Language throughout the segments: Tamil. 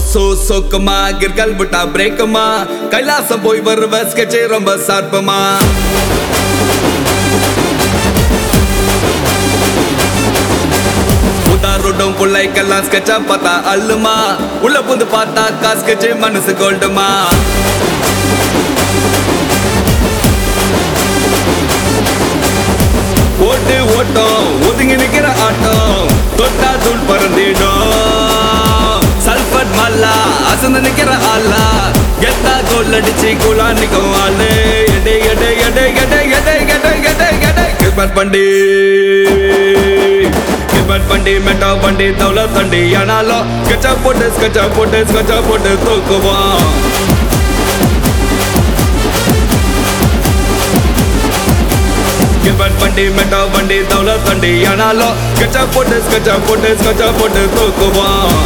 சோ சொக்குமா கிற்கல் விட்டா பிரேக்குமா கைலாசம் போய் வருவ ஸ்கெட்சே ரொம்ப சார்பமா உதாரோடும் பிள்ளைக்கெல்லாம் ஸ்கெட்சா பார்த்தா அல்லுமா உள்ள புந்து பார்த்தா காஸ்கெட்சே மனசு கோல்டுமா ஓட்டு ஓட்டம் ஒதுங்கி நிக்கிற ஆட்டம் தொட்டா தூள் பறந்திடும் சல்பட் மல்லா அசந்து நிக்கிற ஆளா கெத்தா கோல் அடிச்சு குலா நிக்கும் ஆளு எடை எடை எடை எடை எடை எடை எடை எடை கிரிப்பட் பண்டி கிரிப்பட் பண்டி மெட்டா பண்டி தௌல தண்டி ஆனாலும் ஸ்கெட்சா போட்டு ஸ்கெட்சா போட்டு ஸ்கெட்சா போட்டு தூக்குவான் கிபட் வண்டி மெட்டா வண்டி தௌல தண்டி ஆனாலும் ஸ்கெட்சா போட்டு ஸ்கெட்சா போட்டு ஸ்கெட்சா போட்டு தூக்குவான்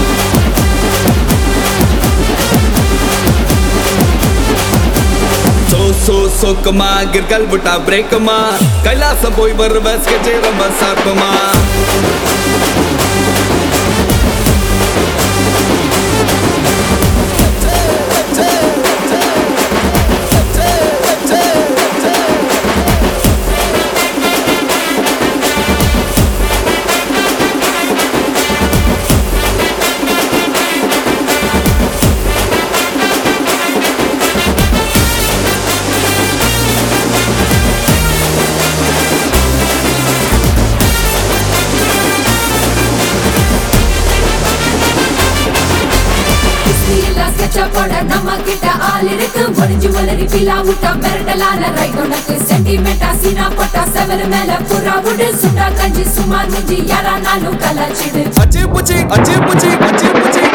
சோ சோ சொக்குமா கிற்கல் விட்டா பிரேக்குமா கைலாசம் போய் வருவ ஸ்கெட்சே ரொம்ப சார்பமா ஸ்ரீலா sketch-up போட நம்ம கிட்ட ஆள் இருக்கு ஒளிஞ்சு ஒளரி பிலா விட்டா மிரட்டலான ரைட் உனக்கு சென்டிமெண்டா சீனா போட்டா செவரு மேல புறா விடு சுண்டா கஞ்சி சுமார் மிஞ்சி யாரானாலும் கலாச்சிடு அச்சி புச்சி அச்சி புச்சி அச்சி புச்சி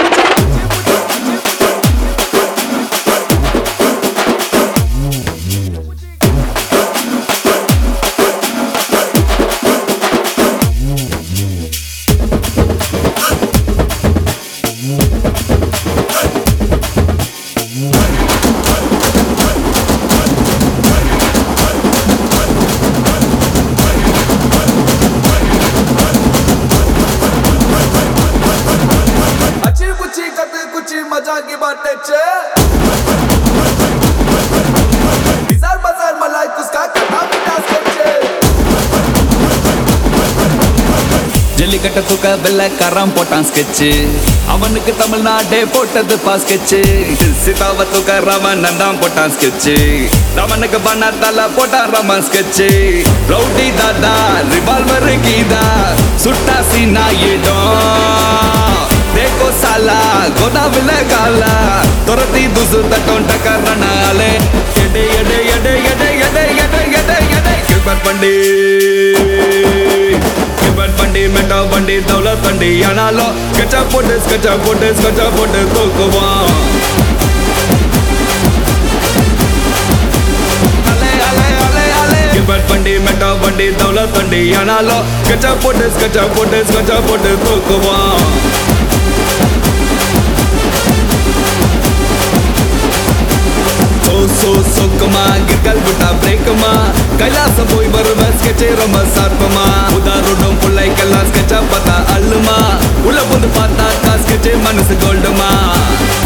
अच्छी कुची कते कुची मजा की बातें छे डिजार बाजार मलाई कुसका कथा मिटा स्केचे ஜல்லிக்கட்ட தூக்க வெள்ளக்காரன் போட்டான் ஸ்கெட்சு அவனுக்கு தமிழ்நாடே போட்டது பா ஸ்கெட்சு சீதாவை தூக்க ராமன் தான் போட்டான் ஸ்கெட்சு ராமனுக்கு பண்ணாத்தால போட்டான் ராமன் ஸ்கெட்சு ரவுடி தாதா ரிவால்வர் கீதா சுட்டா சீனா இடம் देखो साला गोदाविले काला तुरती दुसु तटों टकरनाले एडे एडे एडे एडे एडे एडे एडे एडे किबट बंडी किबट बंडी मेटा बंडी दौलत बंडी आनालो कचा पोटे कचा पोटे कचा पोटे तोकुवा अले अले अले अले किबट बंडी मेटा बंडी दौलत बंडी आनालो कचा पोटे कचा पोटे कचा पोटे तोकुवा சோ சோ சொக்குமா கிற்கல் விட்டா பிரேக்குமா கைலாசம் போய் வருவ ஸ்கெட்சே ரொம்ப சார்பமா உதாரோடும் பிள்ளைக்கெல்லாம் ஸ்கெட்சா பார்த்தா அல்லுமா உள்ள புந்து பார்த்தா ஸ்கெட்சே மனசு கோல்டுமா